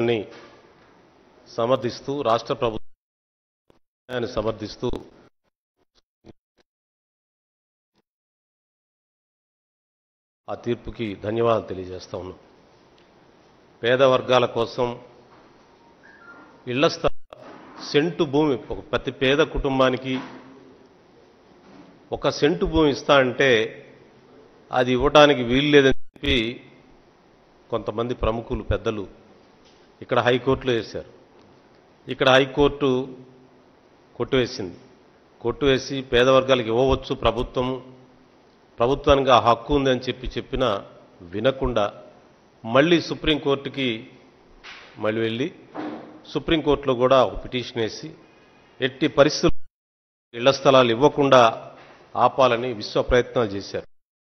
ని సమర్థిస్తూ రాష్ట్ర ప్రభుత్వాన్ని సమర్థిస్తూ ఆ తీర్పుకి ధన్యవాదాలు తెలియజేస్తా ఉన్నాం పేద వర్గాల కోసం ఇళ్ల స్థ సెంటు భూమి ఒక ప్రతి పేద కుటుంబానికి ఒక సెంటు భూమి ఇస్తా అంటే అది ఇవ్వడానికి వీలు లేదని చెప్పి కొంతమంది ప్రముఖులు పెద్దలు ఇక్కడ హైకోర్టులో వేశారు ఇక్కడ హైకోర్టు కొట్టువేసింది కొట్టువేసి పేద వర్గాలకు ఇవ్వవచ్చు ప్రభుత్వం ప్రభుత్వానికి ఆ హక్కు ఉందని చెప్పి చెప్పినా వినకుండా మళ్ళీ సుప్రీంకోర్టుకి మళ్ళీ వెళ్ళి సుప్రీంకోర్టులో కూడా ఒక పిటిషన్ వేసి ఎట్టి పరిస్థితులు ఇళ్ల స్థలాలు ఇవ్వకుండా ఆపాలని విశ్వ ప్రయత్నాలు చేశారు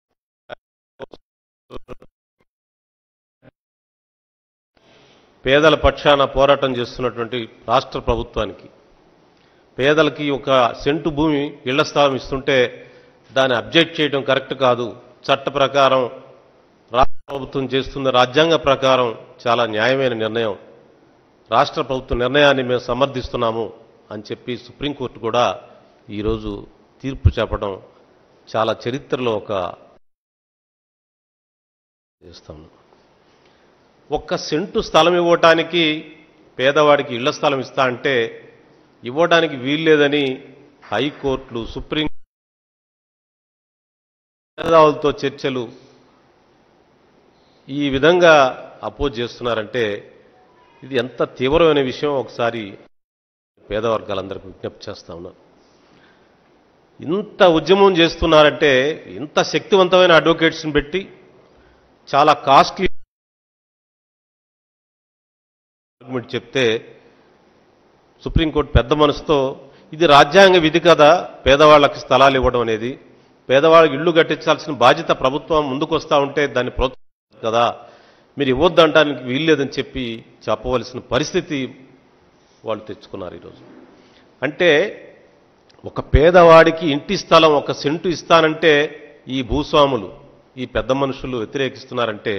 పేదల పక్షాన పోరాటం చేస్తున్నటువంటి రాష్ట్ర ప్రభుత్వానికి పేదలకి ఒక సెంటు భూమి ఇళ్ల స్థలం ఇస్తుంటే దాన్ని అబ్జెక్ట్ చేయడం కరెక్ట్ కాదు చట్ట ప్రకారం రాష్ట్ర ప్రభుత్వం చేస్తున్న రాజ్యాంగ ప్రకారం చాలా న్యాయమైన నిర్ణయం రాష్ట్ర ప్రభుత్వ నిర్ణయాన్ని మేము సమర్థిస్తున్నాము అని చెప్పి సుప్రీంకోర్టు కూడా ఈరోజు తీర్పు చెప్పడం చాలా చరిత్రలో ఒక చేస్తాము ఒక్క సెంటు స్థలం ఇవ్వటానికి పేదవాడికి ఇళ్ల స్థలం ఇస్తా అంటే ఇవ్వడానికి వీల్లేదని హైకోర్టులు సుప్రీం మేధావులతో చర్చలు ఈ విధంగా అపోజ్ చేస్తున్నారంటే ఇది ఎంత తీవ్రమైన విషయం ఒకసారి పేద వర్గాలందరికీ విజ్ఞప్తి చేస్తా ఉన్నాను ఇంత ఉద్యమం చేస్తున్నారంటే ఇంత శక్తివంతమైన అడ్వకేట్స్ని పెట్టి చాలా కాస్ట్లీ ఆర్గ్యుమెంట్ చెప్తే సుప్రీంకోర్టు పెద్ద మనసుతో ఇది రాజ్యాంగ విధి కదా పేదవాళ్ళకి స్థలాలు ఇవ్వడం అనేది పేదవాళ్ళకి ఇళ్ళు కట్టించాల్సిన బాధ్యత ప్రభుత్వం ముందుకు వస్తూ ఉంటే దాన్ని ప్రోత్సహించాలి కదా మీరు ఇవ్వద్దంటానికి వీల్లేదని చెప్పి చెప్పవలసిన పరిస్థితి వాళ్ళు తెచ్చుకున్నారు ఈరోజు అంటే ఒక పేదవాడికి ఇంటి స్థలం ఒక సెంటు ఇస్తానంటే ఈ భూస్వాములు ఈ పెద్ద మనుషులు వ్యతిరేకిస్తున్నారంటే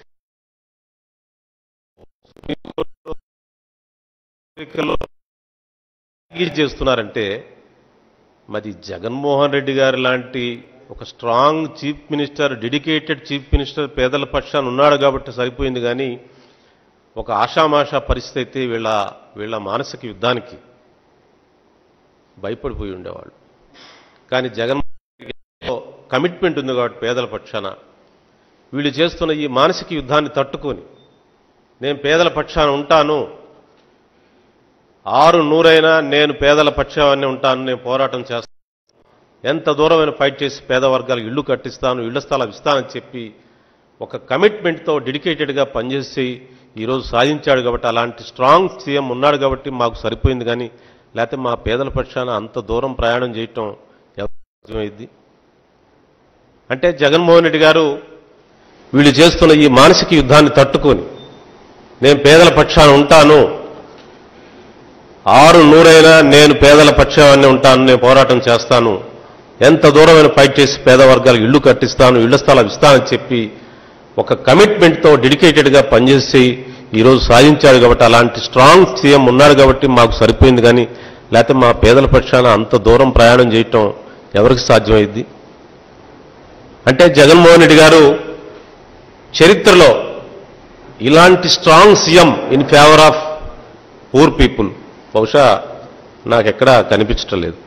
అమెరికాలో చేస్తున్నారంటే మరి జగన్మోహన్ రెడ్డి గారు లాంటి ఒక strong chief minister dedicated chief minister పేదల పక్షాన ఉన్నాడు కాబట్టి సరిపోయింది కానీ ఒక ఆషామాషా పరిస్థితి అయితే వీళ్ళ వీళ్ళ మానసిక యుద్ధానికి భయపడిపోయి ఉండేవాళ్ళు కానీ జగన్మోహన్ రెడ్డి గారిలో కమిట్మెంట్ ఉంది కాబట్టి పేదల పక్షాన వీళ్ళు చేస్తున్న ఈ మానసిక యుద్ధాన్ని తట్టుకొని నేను పేదల పక్షాన ఉంటాను ఆరు నూరైనా నేను పేదల పక్షాన్ని ఉంటాను నేను పోరాటం చేస్తాను ఎంత దూరమైన ఫైట్ చేసి పేద వర్గాలకు ఇళ్ళు కట్టిస్తాను ఇళ్ల స్థలం ఇస్తానని చెప్పి ఒక కమిట్మెంట్తో డెడికేటెడ్గా పనిచేసి ఈరోజు సాధించాడు కాబట్టి అలాంటి స్ట్రాంగ్ సీఎం ఉన్నాడు కాబట్టి మాకు సరిపోయింది కానీ లేకపోతే మా పేదల పక్షాన అంత దూరం ప్రయాణం చేయటం ఎవరిది అంటే జగన్మోహన్ రెడ్డి గారు వీళ్ళు చేస్తున్న ఈ మానసిక యుద్ధాన్ని తట్టుకొని నేను పేదల పక్షాన ఉంటాను ఆరు నూరైనా నేను పేదల పక్షాన్ని ఉంటాను నేను పోరాటం చేస్తాను ఎంత దూరమైన ఫైట్ చేసి పేద వర్గాలకు ఇళ్ళు కట్టిస్తాను ఇళ్ల స్థలం ఇస్తానని చెప్పి ఒక కమిట్మెంట్తో డెడికేటెడ్గా పనిచేసి ఈరోజు సాధించాడు కాబట్టి అలాంటి స్ట్రాంగ్ సీఎం ఉన్నాడు కాబట్టి మాకు సరిపోయింది కానీ లేకపోతే మా పేదల పక్షాన అంత దూరం ప్రయాణం చేయటం ఎవరికి సాధ్యమైంది అంటే జగన్మోహన్ రెడ్డి గారు చరిత్రలో ఇలాంటి strong CM in favour of poor people బహుశా నాకెక్కడా కనిపించటం లేదు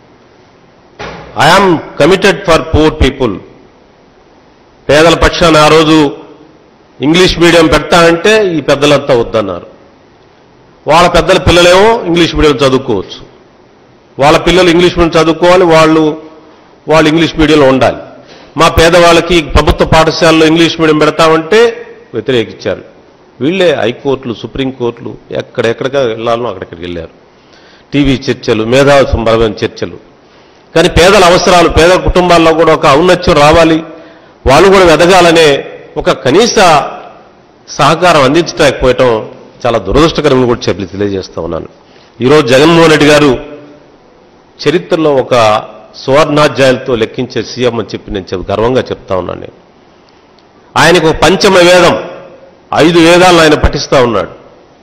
I am committed for poor people పేదల పక్షాన ఆ రోజు ఇంగ్లీష్ మీడియం పెడతానంటే ఈ పెద్దలంతా వద్దన్నారు వాళ్ళ పెద్దల పిల్లలేమో ఇంగ్లీష్ మీడియం చదువుకోవచ్చు వాళ్ళ పిల్లలు ఇంగ్లీష్ మీడియం చదువుకోవాలి వాళ్ళు వాళ్ళు ఇంగ్లీష్ మీడియంలో ఉండాలి మా పేదవాళ్ళకి ప్రభుత్వ పాఠశాలలో ఇంగ్లీష్ మీడియం పెడతామంటే వ్యతిరేకించారు వీళ్ళే హైకోర్టులు సుప్రీంకోర్టులు ఎక్కడెక్కడికి వెళ్ళాలనో అక్కడిక్కడికి వెళ్ళారు టీవీ చర్చలు మేధావి సంబరమైన చర్చలు కానీ పేదల అవసరాలు పేద కుటుంబాల్లో కూడా ఒక ఔన్నత్యం రావాలి వాళ్ళు కూడా ఎదగాలనే ఒక కనీస సహకారం అందించలేకపోవటం చాలా దురదృష్టకరమని కూడా చెప్పి తెలియజేస్తా ఉన్నాను ఈరోజు జగన్మోహన్ రెడ్డి గారు చరిత్రలో ఒక సువర్ణాధ్యాయులతో లెక్కించే సీఎం అని చెప్పి నేను చెప్ గర్వంగా చెప్తా ఉన్నాను నేను ఆయనకు ఒక పంచమ వేదం ఐదు వేదాలను ఆయన పఠిస్తా ఉన్నాడు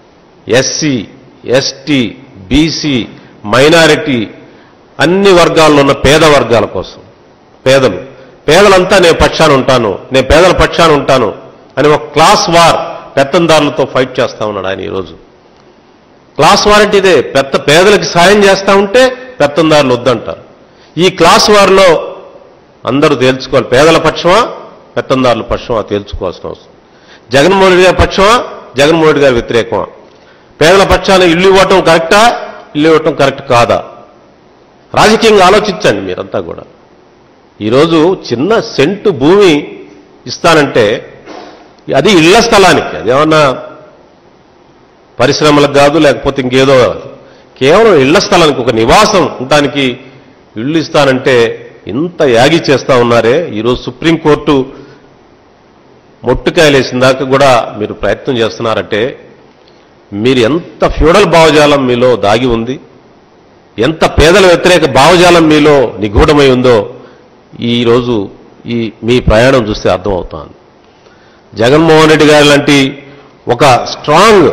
ఎస్సీ ఎస్టీ బీసీ మైనారిటీ అన్ని వర్గాల్లో ఉన్న పేద వర్గాల కోసం పేదలు పేదలంతా నేను పక్షాన ఉంటాను నేను పేదల పక్షాన ఉంటాను అని ఒక క్లాస్ వార్ పెత్తందారులతో ఫైట్ చేస్తా ఉన్నాడు ఆయన ఈరోజు క్లాస్ వార్ అంటే ఇదే పెద్ద పేదలకి సాయం చేస్తా ఉంటే పెత్తందారులు వద్దంటారు ఈ క్లాస్ వార్లో అందరూ తేల్చుకోవాలి పేదల పక్షమా పెత్తందారుల పక్షమా తేల్చుకోవాల్సిన అవసరం జగన్మోహన్ రెడ్డి గారి పక్షమా జగన్మోహన్ రెడ్డి గారి వ్యతిరేకమా పేదల పక్షాన ఇల్లు ఇవ్వటం కరెక్టా ఇల్లు ఇవ్వటం కరెక్ట్ కాదా రాజకీయంగా ఆలోచించండి మీరంతా కూడా ఈరోజు చిన్న సెంటు భూమి ఇస్తానంటే అది ఇళ్ల స్థలానికి అదేమన్నా పరిశ్రమలకు కాదు లేకపోతే ఇంకేదో కాదు కేవలం ఇళ్ల స్థలానికి ఒక నివాసం ఉండటానికి ఇళ్ళు ఇస్తానంటే ఇంత యాగి చేస్తా ఉన్నారే ఈరోజు సుప్రీంకోర్టు మొట్టుకాయలేసిన దాకా కూడా మీరు ప్రయత్నం చేస్తున్నారంటే మీరు ఎంత ఫ్యూడల్ భావజాలం మీలో దాగి ఉంది ఎంత పేదల వ్యతిరేక భావజాలం మీలో నిగూఢమై ఉందో ఈరోజు ఈ మీ ప్రయాణం చూస్తే అర్థమవుతోంది జగన్మోహన్ రెడ్డి గారి లాంటి ఒక స్ట్రాంగ్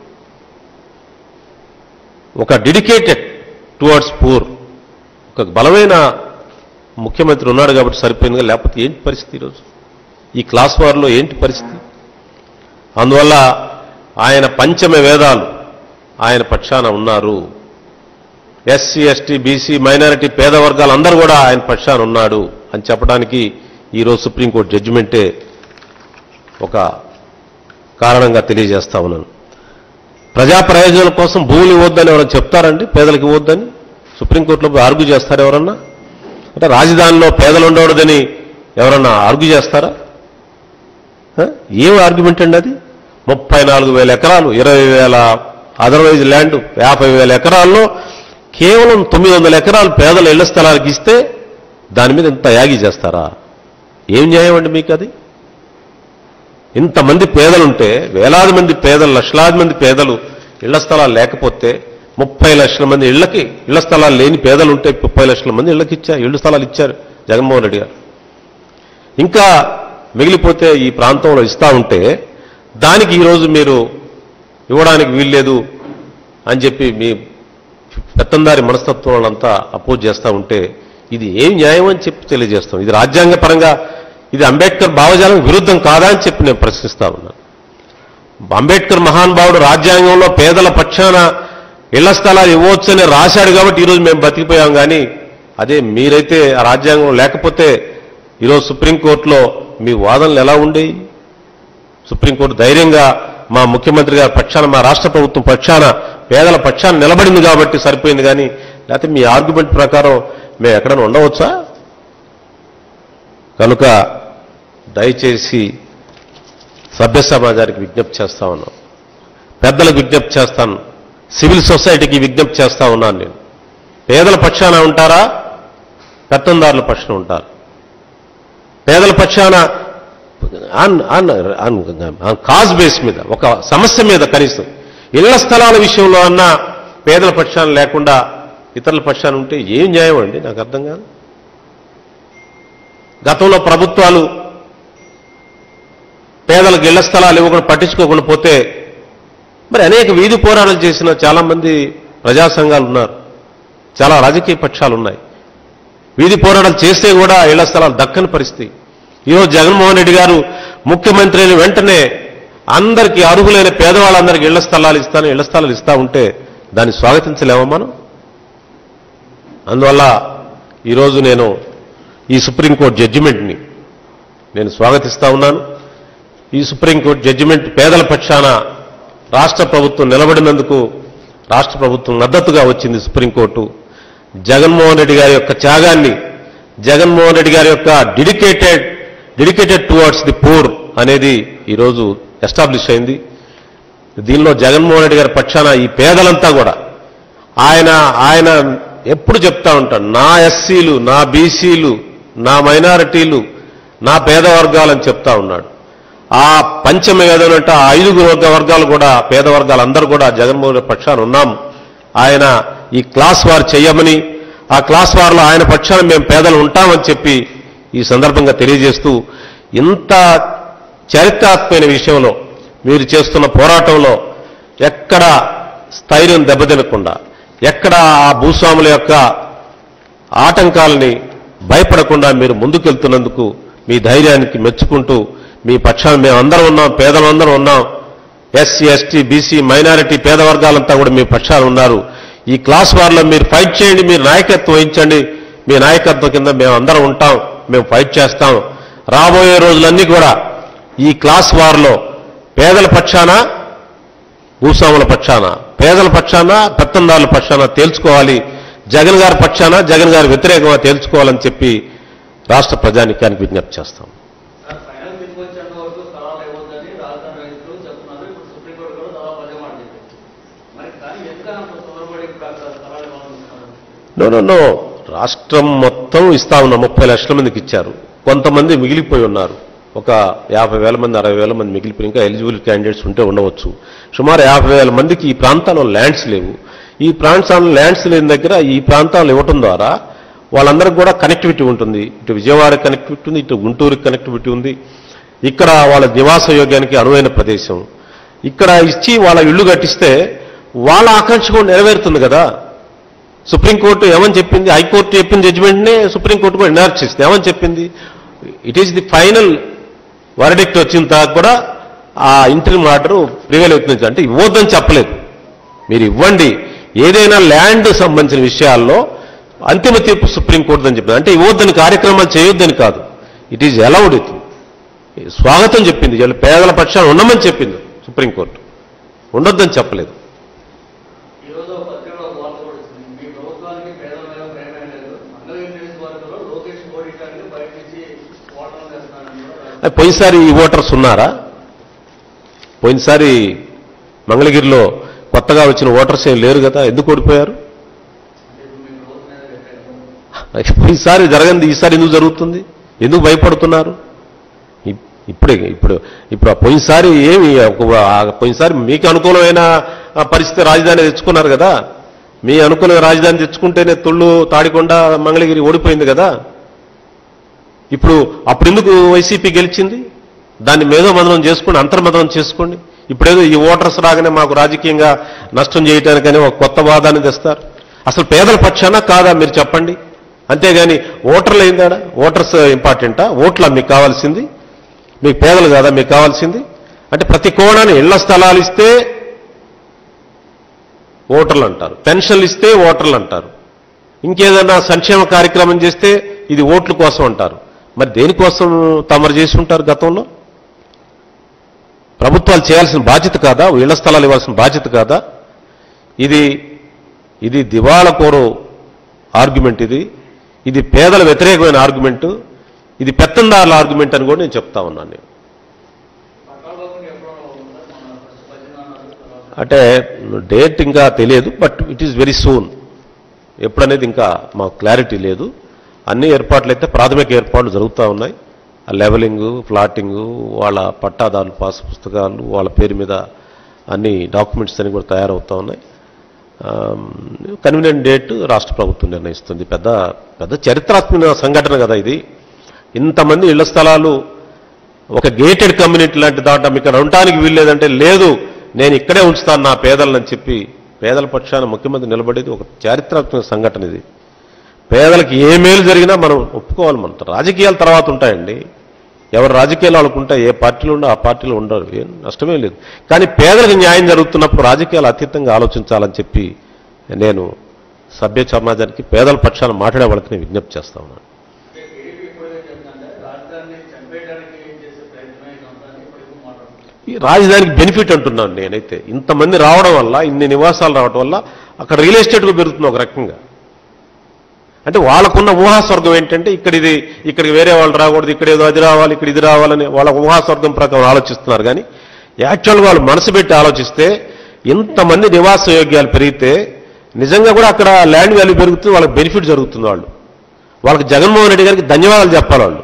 ఒక డెడికేటెడ్ టువర్డ్స్ పూర్ ఒక బలమైన ముఖ్యమంత్రి ఉన్నాడు కాబట్టి సరిపోయిందిగా లేకపోతే ఏంటి పరిస్థితి ఈరోజు ఈ క్లాస్ వార్లో ఏంటి పరిస్థితి అందువల్ల ఆయన పంచమ వేదాలు ఆయన పక్షాన ఉన్నారు ఎస్సీ ఎస్టీ బీసీ మైనారిటీ పేద వర్గాలు అందరూ కూడా ఆయన పక్షాన ఉన్నాడు అని చెప్పడానికి ఈరోజు సుప్రీంకోర్టు జడ్జిమెంటే ఒక కారణంగా తెలియజేస్తా ఉన్నాను ప్రజా ప్రయోజనాల కోసం భూములు ఇవ్వద్దని ఎవరైనా చెప్తారండి పేదలకు ఇవ్వద్దని సుప్రీంకోర్టులో పోయి ఆర్గ్యూ చేస్తారా ఎవరన్నా అంటే రాజధానిలో పేదలు ఉండకూడదని ఎవరన్నా ఆర్గ్యూ చేస్తారా ఆ? ఏం ఆర్గ్యుమెంట్ అండి అది ముప్పై నాలుగు వేల ఎకరాలు ఇరవై వేల అదర్వైజ్ ల్యాండ్ యాభై వేల ఎకరాల్లో కేవలం తొమ్మిది వందల ఎకరాలు పేదల ఇళ్ల స్థలానికి ఇస్తే దాని మీద ఇంత యాగి చేస్తారా ఏం న్యాయం అండి మీకు అది ఇంతమంది పేదలుంటే వేలాది మంది పేదలు లక్షలాది మంది పేదలు ఇళ్ల స్థలాలు లేకపోతే ముప్పై లక్షల మంది ఇళ్లకి ఇళ్ల స్థలాలు లేని పేదలు ఉంటే ముప్పై లక్షల మంది ఇళ్లకి ఇచ్చారు ఇళ్ల స్థలాలు ఇచ్చారు జగన్మోహన్ రెడ్డి గారు ఇంకా మిగిలిపోతే ఈ ప్రాంతంలో ఇస్తా ఉంటే దానికి ఈరోజు మీరు ఇవ్వడానికి వీల్లేదు అని చెప్పి మీ పెత్తందారి మనస్తత్వం వాళ్ళంతా అపోజ్ చేస్తా ఉంటే ఇది ఏం న్యాయం అని చెప్పి తెలియజేస్తాం ఇది రాజ్యాంగ పరంగా ఇది అంబేద్కర్ భావజాలం విరుద్ధం కాదా అని చెప్పి నేను ప్రశ్నిస్తా ఉన్నాను అంబేద్కర్ మహానుభావుడు రాజ్యాంగంలో పేదల పక్షాన ఇళ్ల స్థలాలు ఇవ్వవచ్చని రాశాడు కాబట్టి ఈరోజు మేము బతికిపోయాం కానీ అదే మీరైతే ఆ రాజ్యాంగం లేకపోతే ఈరోజు సుప్రీంకోర్టులో మీ వాదనలు ఎలా ఉండేవి సుప్రీంకోర్టు ధైర్యంగా మా ముఖ్యమంత్రి గారి పక్షాన మా రాష్ట్ర ప్రభుత్వం పక్షాన పేదల పక్షాన నిలబడింది కాబట్టి సరిపోయింది కానీ లేకపోతే మీ ఆర్గ్యుమెంట్ ప్రకారం మేము ఎక్కడైనా ఉండవచ్చా కనుక దయచేసి సభ్య సమాజానికి విజ్ఞప్తి చేస్తా ఉన్నాం పెద్దలకు విజ్ఞప్తి చేస్తాను సివిల్ సొసైటీకి విజ్ఞప్తి చేస్తా ఉన్నాను నేను పేదల పక్షాన ఉంటారా పెత్తందారుల పక్షాన ఉంటారు పేదల పక్షాన on on on on cause base మీద ఒక సమస్య మీద కనీసం ఇళ్ల స్థలాల విషయంలో అన్నా పేదల పక్షాన లేకుండా ఇతరుల పక్షాన ఉంటే ఏం న్యాయం అండి నాకు అర్థం కాదు గతంలో ప్రభుత్వాలు పేదలకు ఇళ్ల స్థలాలు ఇవ్వకుండా పట్టించుకోకుండా పోతే మరి అనేక వీధి పోరాటాలు చేసిన చాలా మంది ప్రజా సంఘాలు ఉన్నారు చాలా రాజకీయ పక్షాలు ఉన్నాయి వీధి పోరాటాలు చేస్తే కూడా ఇళ్ల స్థలాలు దక్కని పరిస్థితి ఈరోజు జగన్మోహన్ రెడ్డి గారు ముఖ్యమంత్రి అయిన వెంటనే అందరికీ అర్హులైన పేదవాళ్ళందరికీ ఇళ్ల స్థలాలు ఇస్తాను ఇళ్ల స్థలాలు ఇస్తా ఉంటే దాన్ని స్వాగతించలేమా మనం అందువల్ల ఈరోజు నేను ఈ సుప్రీంకోర్టు జడ్జిమెంట్ని నేను స్వాగతిస్తా ఉన్నాను ఈ సుప్రీంకోర్టు జడ్జిమెంట్ పేదల పక్షాన రాష్ట్ర ప్రభుత్వం నిలబడినందుకు రాష్ట్ర ప్రభుత్వం మద్దతుగా వచ్చింది సుప్రీంకోర్టు జగన్మోహన్ రెడ్డి గారి యొక్క త్యాగాన్ని జగన్మోహన్ రెడ్డి గారి యొక్క dedicated dedicated towards the poor అనేది ఈరోజు ఎస్టాబ్లిష్ అయింది దీనిలో జగన్మోహన్ రెడ్డి గారి పక్షాన ఈ పేదలంతా కూడా ఆయన ఆయన ఎప్పుడు చెప్తా ఉంటాడు నా ఎస్సీలు నా బీసీలు నా మైనారిటీలు నా పేద వర్గాలని చెప్తా ఉన్నాడు ఆ పంచమ ఏదనంటే ఆ ఐదుగురు వర్గ వర్గాలు కూడా పేద వర్గాలు అందరూ కూడా జగన్మోహన్ రెడ్డి పక్షాన ఉన్నాం ఆయన ఈ క్లాస్ వార్ చేయమని ఆ క్లాస్ వార్లో ఆయన పక్షాన మేము పేదలు ఉంటామని చెప్పి ఈ సందర్భంగా తెలియజేస్తూ ఇంత చరిత్రాత్మకమైన విషయంలో మీరు చేస్తున్న పోరాటంలో ఎక్కడ స్థైర్యం దెబ్బతినకుండా ఎక్కడ ఆ భూస్వాముల యొక్క ఆటంకాలని భయపడకుండా మీరు ముందుకెళ్తున్నందుకు మీ ధైర్యానికి మెచ్చుకుంటూ మీ పక్షాన మేము అందరం ఉన్నాం పేదలందరం ఉన్నాం ఎస్సీ ఎస్టీ బీసీ మైనారిటీ పేద వర్గాలంతా కూడా మీ పక్షాన ఉన్నారు ఈ క్లాస్ వార్లో మీరు ఫైట్ చేయండి మీరు నాయకత్వం వహించండి మీ నాయకత్వం కింద మేము అందరం ఉంటాం మేము ఫైట్ చేస్తాం రాబోయే రోజులన్నీ కూడా ఈ క్లాస్ వార్లో పేదల పక్షాన భూస్వాముల పక్షాన పేదల పక్షాన పెత్తందారుల పక్షాన తేల్చుకోవాలి జగన్ గారి పక్షాన జగన్ గారి వ్యతిరేకంగా తేల్చుకోవాలని చెప్పి రాష్ట్ర ప్రజానికానికి విజ్ఞప్తి చేస్తాం సార్ ఫైనల్ తీసుకొచ్చేంత వరకు స్థలాలు ఇవ్వద్దని రాజధాని రైతులు చెప్తున్నారు ఇప్పుడు సుప్రీంకోర్టు కూడా దాదాపు అదే మాట చెప్పింది మరి కానీ ఎందుకని అంత తొందరపడి ఇప్పుడు అక్కడ స్థలాలు ఇవ్వాలనుకుంటున్నారు నో నో నో రాష్ట్రం మొత్తం ఇస్తా ఉన్న ముప్పై లక్షల మందికి ఇచ్చారు కొంతమంది మిగిలిపోయి ఉన్నారు ఒక యాభై వేల మంది అరవై వేల మంది మిగిలిపోయి ఇంకా ఎలిజిబుల్ క్యాండిడేట్స్ ఉంటే ఉండవచ్చు సుమారు యాభై వేల మందికి ఈ ప్రాంతాల్లో ల్యాండ్స్ లేవు ఈ ప్రాంతాల్లో ల్యాండ్స్ లేని దగ్గర ఈ ప్రాంతాలు ఇవ్వటం ద్వారా వాళ్ళందరికీ కూడా కనెక్టివిటీ ఉంటుంది ఇటు విజయవాడ కనెక్టివిటీ ఉంది ఇటు గుంటూరుకి కనెక్టివిటీ ఉంది ఇక్కడ వాళ్ళ నివాస యోగ్యానికి అనువైన ప్రదేశం ఇక్కడ ఇచ్చి వాళ్ళ ఇల్లు కట్టిస్తే వాళ్ళ ఆకాంక్ష కూడా నెరవేరుతుంది కదా సుప్రీంకోర్టు ఏమని చెప్పింది హైకోర్టు చెప్పిన జడ్జిమెంట్నే సుప్రీంకోర్టు కూడా ఎన్ఆర్ చేసింది ఏమని చెప్పింది it is the final verdict వచ్చిన తర్వాత కూడా ఆ ఇంటర్మ్ ఆర్డర్ ప్రివేల్ అవుతుంది అంటే ఇవ్వద్దని చెప్పలేదు మీరు ఇవ్వండి ఏదైనా ల్యాండ్ సంబంధించిన విషయాల్లో అంతిమ తీర్పు సుప్రీంకోర్టు అని చెప్పింది అంటే ఇవ్వద్దని కార్యక్రమాలు చేయొద్దని కాదు ఇట్ ఈజ్ అలౌడ్ ఇట్ స్వాగతం చెప్పింది వీళ్ళు పేదల పక్షాన్ని ఉండమని చెప్పింది సుప్రీంకోర్టు ఉండొద్దని చెప్పలేదు ఈ రోజు ఒక పత్రికలో ఒక వార్త కూడా వచ్చింది మీ ప్రభుత్వానికి పేదల మీద ప్రేమే లేదు మంగళగిరి నియోజకవర్గంలో లోకేష్ ఓడించడానికి బయట నుంచి ఓటర్లు చేస్తున్నారని కూడా రాశారు. అది పోయినసారి ఈ ఓటర్స్ ఉన్నారా పోయినసారి మంగళగిరిలో కొత్తగా వచ్చిన ఓటర్స్ ఏం లేరు కదా ఎందుకు ఓడిపోయారు అంటే ఇప్పుడు మీ ప్రభుత్వం మీద వ్యతిరేకం పోయినసారి జరగంది ఈసారి ఎందుకు జరుగుతుంది ఎందుకు భయపడుతున్నారు ఇప్- ఇప్పుడే ఇప్పుడు ఇప్పుడు ఆ పోయినసారి ఏమి ఒక- ఆ పోయినసారి మీకు అనుకూలమైన ఆ పరిస్థితి రాజధాని తెచ్చుకున్నారు కదా మీ అనుకూలమైన రాజధాని తెచ్చుకుంటేనే తుళ్ళు తాడికొండ మంగళగిరి ఓడిపోయింది కదా ఇప్పుడు అప్పుడు ఎందుకు వైసీపీ గెలిచింది దాన్ని మేధోమదనం చేసుకోండి అంతర్మదనం చేసుకోండి ఇప్పుడేదో ఈ ఓటర్స్ రాగానే మాకు రాజకీయంగా నష్టం చేయడానికని ఒక కొత్త వాదాన్ని తెస్తారు అసలు పేదల పక్షాన కాదా మీరు చెప్పండి అంతేగాని ఓటర్లు అయిందాడా ఓటర్స్ ఇంపార్టెంటా ఓట్లా మీకు కావాల్సింది మీకు పేదలు కాదా మీకు కావాల్సింది అంటే ప్రతి కోణాన్ని ఇళ్ల స్థలాలు ఇస్తే ఓటర్లు అంటారు పెన్షన్లు ఇస్తే ఓటర్లు అంటారు ఇంకేదైనా సంక్షేమ కార్యక్రమం చేస్తే ఇది ఓట్ల కోసం అంటారు మరి దేనికోసం తమరు చేసి ఉంటారు గతంలో ప్రభుత్వాలు చేయాల్సిన బాధ్యత కాదా ఇళ్ల స్థలాలు ఇవ్వాల్సిన బాధ్యత కాదా ఇది ఇది దివాళ కోరు ఆర్గ్యుమెంట్ ఇది ఇది పేదల వ్యతిరేకమైన ఆర్గ్యుమెంట్ ఇది పెత్తందారుల ఆర్గ్యుమెంట్ అని కూడా నేను చెప్తా ఉన్నాను నేను పట్టాల బాబుకి ఎప్పుడో ఉందా మన ఫస్ట్ పద్దెనిమిది అన్నారు తర్వాత అంటే డేట్ ఇంకా తెలియదు but it is very soon ఎప్పుడనేది ఇంకా మాకు క్లారిటీ లేదు అన్ని ఏర్పాట్లు అయితే ప్రాథమిక ఏర్పాట్లు జరుగుతూ ఉన్నాయి ఆ లెవెలింగ్ ఫ్లాటింగ్ వాళ్ళ పట్టాదారులు పాస్ పుస్తకాలు వాళ్ళ పేరు మీద అన్ని డాక్యుమెంట్స్ అన్ని కూడా తయారవుతూ ఉన్నాయి కన్వీనియంట్ డేట్ రాష్ట్ర ప్రభుత్వం నిర్ణయిస్తుంది పెద్ద పెద్ద చరిత్రాత్మక సంఘటన కదా ఇది ఇంతమంది ఇళ్ల స్థలాలు ఒక గేటెడ్ కమ్యూనిటీ లాంటి దాంట్లో మీకు ఇక్కడ ఉండటానికి వీల్లేదంటే లేదు నేను ఇక్కడే ఉంచుతాను నా పేదలని చెప్పి పేదల పక్షాన ముఖ్యమంత్రి నిలబడేది ఒక చారిత్రాత్మక సంఘటన ఇది పేదలకు ఏ మేలు జరిగినా మనం ఒప్పుకోవాలి మనం రాజకీయాల తర్వాత ఉంటాయండి ఎవరు రాజకీయాలు వాళ్ళకుంటే ఏ పార్టీలో ఉండో ఆ పార్టీలో ఉండరు ఏం నష్టమే లేదు కానీ పేదలకు న్యాయం జరుగుతున్నప్పుడు రాజకీయాలు అతీతంగా ఆలోచించాలని చెప్పి నేను సభ్య సమాజానికి పేదల పక్షాన మాట్లాడే వాళ్ళకి నేను విజ్ఞప్తి చేస్తా ఉన్నాను అంటే టీడీపీ ఇప్పుడు ఏం చెప్తుందంటే రాజధానిని చంపేయడానికి చేసే ప్రయత్నమే ఇదంతా అని ఇప్పుడు ఎక్కువ మాట్లాడుతుంది ఈ రాజధానికి బెనిఫిట్ అంటున్నాను నేనైతే ఇంతమంది రావడం వల్ల ఇన్ని నివాసాలు రావడం వల్ల అక్కడ రియల్ ఎస్టేట్ కూడా పెరుగుతుంది ఒక రకంగా అంటే వాళ్ళకున్న ఊహాస్వర్గం ఏంటంటే ఇక్కడ ఇది ఇక్కడికి వేరే వాళ్ళు రాకూడదు ఇక్కడ ఏదో అది రావాలి ఇక్కడ ఇది రావాలని వాళ్ళ ఊహాస్వర్గం ప్రకారం ఆలోచిస్తున్నారు కానీ యాక్చువల్గా వాళ్ళు మనసు పెట్టి ఆలోచిస్తే ఇంతమంది నివాస యోగ్యాలు పెరిగితే నిజంగా కూడా అక్కడ ల్యాండ్ వాల్యూ పెరుగుతుంది వాళ్ళకి బెనిఫిట్ జరుగుతుంది వాళ్ళు వాళ్ళకి జగన్మోహన్ రెడ్డి గారికి ధన్యవాదాలు చెప్పాలి వాళ్ళు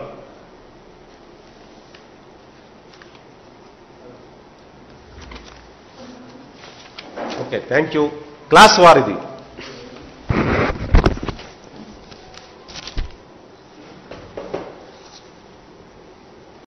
okay thank you class war ఇది